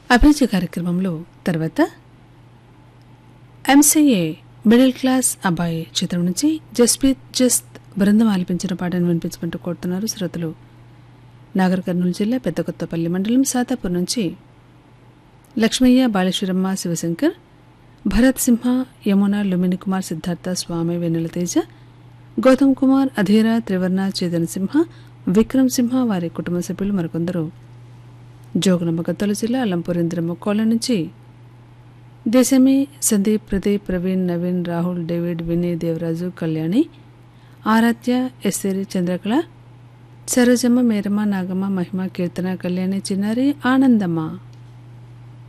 అభిరుచి కార్యక్రమంలో తర్వాత ఎంసీఏ మిడిల్ క్లాస్ అబ్బాయి చిత్రం నుంచి జస్ప్రీత్ జస్ట్ బృందం ఆలపించిన పాటను వినిపించమంటూ కోరుతున్నారు శ్రోతలు నాగర్ కర్నూలు జిల్లా పెద్ద కొత్తపల్లి మండలం సాతాపూర్ నుంచి లక్ష్మయ్య బాలేశ్వరమ్మ శివశంకర్ భరత్ సింహ యమున లుమిని కుమార్ సిద్ధార్థ స్వామి వెన్నెల తేజ గౌతమ్ కుమార్ అధీర త్రివర్ణ చేతన్ సింహ విక్రమ్ సింహ వారి కుటుంబ సభ్యులు మరికొందరు జోగునమ్మ గద్దలు జిల్లా అల్లంపూరింద్రమ్మ కోళ్ళ నుంచి దేశమే సందీప్ ప్రదీప్ ప్రవీణ్ నవీన్ రాహుల్ డేవిడ్ వినయ్ దేవరాజు కళ్యాణి ఆరాధ్య ఎస్సేరి చంద్రకళ సరోజమ్మ మేరమ్మ నాగమ్మ మహిమ కీర్తన కళ్యాణి చిన్నారి ఆనందమ్మ